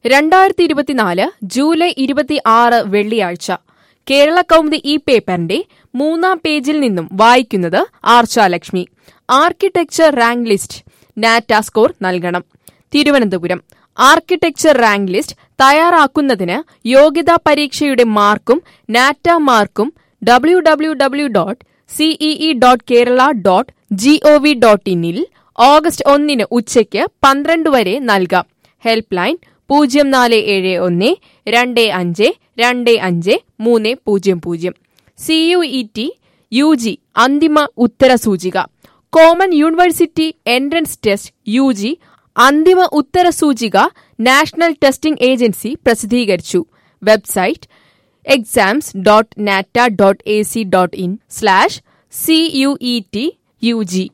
രണ്ടായിരത്തി ഇരുപത്തിനാല് ജൂലൈ ഇരുപത്തി ആറ് വെള്ളിയാഴ്ച കേരള കൗമുദി ഈ പേപ്പറിന്റെ മൂന്നാം പേജിൽ നിന്നും വായിക്കുന്നത് Archalakshmi architecture rank list NATA score നൽകണം തിരുവനന്തപുരം ആർക്കിടെക്ചർ റാങ്ക് ലിസ്റ്റ് തയ്യാറാക്കുന്നതിന് യോഗ്യതാ പരീക്ഷയുടെ മാർക്കും നാറ്റ മാർക്കും W W W dot CEE dot Kerala dot GOV dot ഇന്നിൽ ഓഗസ്റ്റ് ഒന്നിന് ഉച്ചയ്ക്ക് പന്ത്രണ്ട് വരെ നൽകാം ഹെൽപ്പ് ലൈൻ പൂജ്യം നാല് ഏഴ് ഒന്ന് രണ്ട് അഞ്ച് രണ്ട് അഞ്ച് മൂന്ന് പൂജ്യം പൂജ്യം C U E T U G അന്തിമ ഉത്തര സൂചിക common university entrance test U G അന്തിമ ഉത്തര സൂചിക നാഷണൽ ടെസ്റ്റിംഗ് ഏജൻസി പ്രസിദ്ധീകരിച്ചു website exams dot NTA dot A C dot in slash C U E T U G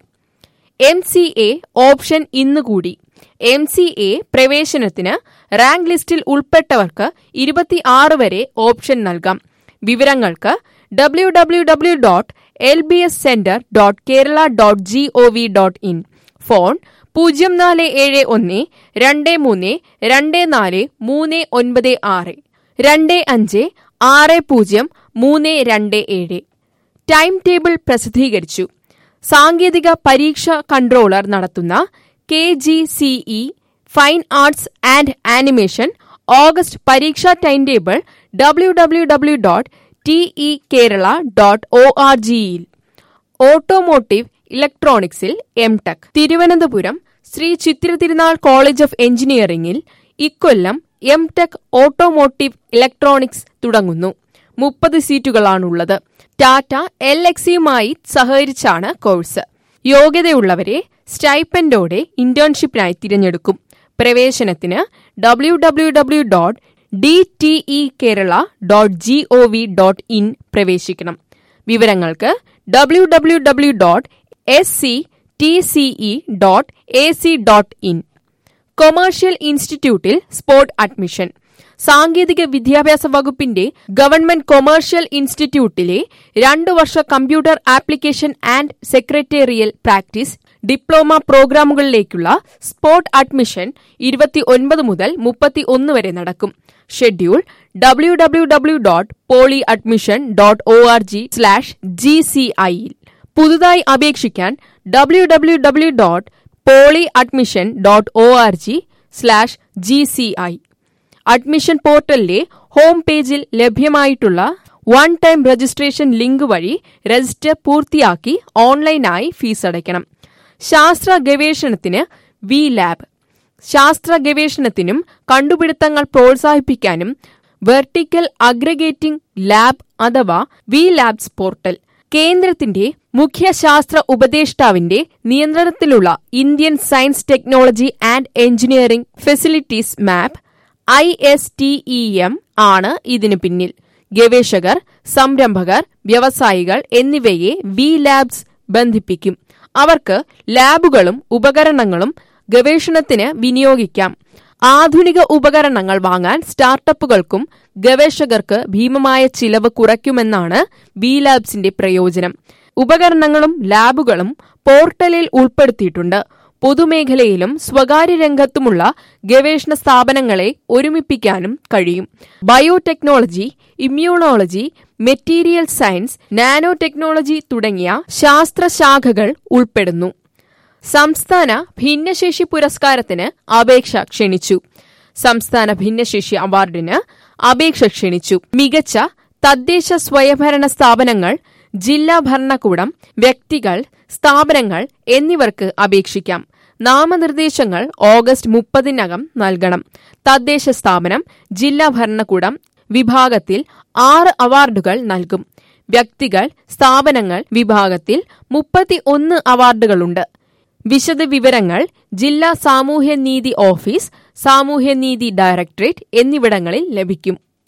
M C A option ഇന്നുകൂടി M C A പ്രവേശനത്തിന് rank ലിസ്റ്റിൽ ഉൾപ്പെട്ടവർക്ക് ഇരുപത്തിയാറ് വരെ ഓപ്ഷൻ നൽകാം വിവരങ്ങൾക്ക് W W W dot L B S centre dot Kerala dot G O V dot in phone പൂജ്യം നാല് ഏഴ് ഒന്ന് രണ്ട് മൂന്ന് രണ്ട് നാല് മൂന്ന് ഒൻപത് ആറ് രണ്ട് അഞ്ച് ആറ് പൂജ്യം മൂന്ന് രണ്ട് ഏഴ് ടൈം ടേബിൾ പ്രസിദ്ധീകരിച്ചു സാങ്കേതിക പരീക്ഷാ കൺട്രോളർ നടത്തുന്ന K G CE fine arts and animation August പരീക്ഷാ time table W W W dot T E Kerala dot O R ജിയിൽ ഓട്ടോമോട്ടീവ് ഇലക്ട്രോണിക്സിൽ M tech Thiruvananthapuram Sree Chithira Thirunal college of എഞ്ചിനീയറിംഗിൽ ഇക്കൊല്ലം എം ടെക് ഓട്ടോമോട്ടീവ് ഇലക്ട്രോണിക്സ് തുടങ്ങുന്നു മുപ്പത് സീറ്റുകളാണുള്ളത് ടാറ്റ എൽ എക്സിയുമായി സഹകരിച്ചാണ് കോഴ്സ് യോഗ്യതയുള്ളവരെ സ്റ്റൈപ്പൻഡോടെ ഇന്റേൺഷിപ്പിനായി തിരഞ്ഞെടുക്കും പ്രവേശനത്തിന് W W W dot D T E Kerala dot G O V dot in പ്രവേശിക്കണം വിവരങ്ങൾക്ക് W W W dot S C T CE dot A C dot in commercial ഇൻസ്റ്റിറ്റ്യൂട്ടിൽ spot admission സാങ്കേതിക വിദ്യാഭ്യാസ വകുപ്പിന്റെ ഗവൺമെന്റ് കൊമേഴ്ഷ്യൽ ഇൻസ്റ്റിറ്റ്യൂട്ടിലെ രണ്ടു വർഷ computer application and secretarial practice diploma പ്രോഗ്രാമുകളിലേക്കുള്ള സ്പോട്ട് അഡ്മിഷൻ ഇരുപത്തി ഒൻപത് മുതൽ മുപ്പത്തി ഒന്ന് വരെ നടക്കും schedule W W W dot poly admission dot O R G slash G C ഐയിൽ പുതുതായി അപേക്ഷിക്കാൻ W W W dot poly admission dot O R G slash G C I admission പോർട്ടലിലെ ഹോം പേജിൽ ലഭ്യമായിട്ടുള്ള വൺ ടൈം രജിസ്ട്രേഷൻ ലിങ്ക് വഴി register പൂർത്തിയാക്കി ഓൺലൈനായി fees അടയ്ക്കണം ശാസ്ത്ര ഗവേഷണത്തിന് വി ലാബ് ശാസ്ത്ര ഗവേഷണത്തിനും കണ്ടുപിടുത്തങ്ങൾ പ്രോത്സാഹിപ്പിക്കാനും വെർട്ടിക്കൽ അഗ്രഗേറ്റിംഗ് ലാബ് അഥവാ വി ലാബ്സ് പോർട്ടൽ കേന്ദ്രത്തിന്റെ മുഖ്യ ശാസ്ത്ര ഉപദേഷ്ടാവിന്റെ നിയന്ത്രണത്തിലുള്ള Indian science technology and engineering facilities map I S T E M ആണ് ഇതിനു പിന്നിൽ ഗവേഷകർ സംരംഭകർ വ്യവസായികൾ എന്നിവയെ വി ലാബ്സ് ബന്ധിപ്പിക്കും അവർക്ക് ലാബുകളും ഉപകരണങ്ങളും ഗവേഷണത്തിന് വിനിയോഗിക്കാം ആധുനിക ഉപകരണങ്ങൾ വാങ്ങാൻ സ്റ്റാർട്ടപ്പുകൾക്കും ഗവേഷകർക്ക് ഭീമമായ ചിലവ് കുറയ്ക്കുമെന്നാണ് വി ലാബ്സിന്റെ പ്രയോജനം ഉപകരണങ്ങളും ലാബുകളും പോർട്ടലിൽ ഉൾപ്പെടുത്തിയിട്ടുണ്ട് പൊതുമേഖലയിലും സ്വകാര്യ രംഗത്തുമുള്ള ഗവേഷണ സ്ഥാപനങ്ങളെ ഒരുമിപ്പിക്കാനും കഴിയും biotechnology immunology material science nano technology തുടങ്ങിയ ശാസ്ത്രശാഖകൾ ഉൾപ്പെടുന്നു സംസ്ഥാന ഭിന്നശേഷി പുരസ്കാരത്തിന് അപേക്ഷ ക്ഷണിച്ചു സംസ്ഥാന ഭിന്നശേഷി അവാർഡിന് അപേക്ഷ ക്ഷണിച്ചു മികച്ച തദ്ദേശ സ്വയംഭരണ സ്ഥാപനങ്ങൾ ജില്ലാ ഭരണകൂടം വ്യക്തികൾ സ്ഥാപനങ്ങൾ എന്നിവർക്ക് അപേക്ഷിക്കാം നാമനിർദ്ദേശങ്ങൾ ഓഗസ്റ്റ് മുപ്പതിനകം നൽകണം തദ്ദേശ സ്ഥാപനം ജില്ലാ ഭരണകൂടം വിഭാഗത്തിൽ ആറ് അവാർഡുകൾ നൽകും വ്യക്തികൾ സ്ഥാപനങ്ങൾ വിഭാഗത്തിൽ മുപ്പത്തി ഒന്ന് അവാർഡുകളുണ്ട് വിശദവിവരങ്ങൾ ജില്ലാ സാമൂഹ്യനീതി ഓഫീസ് സാമൂഹ്യനീതി ഡയറക്ടറേറ്റ് എന്നിവിടങ്ങളിൽ ലഭിക്കും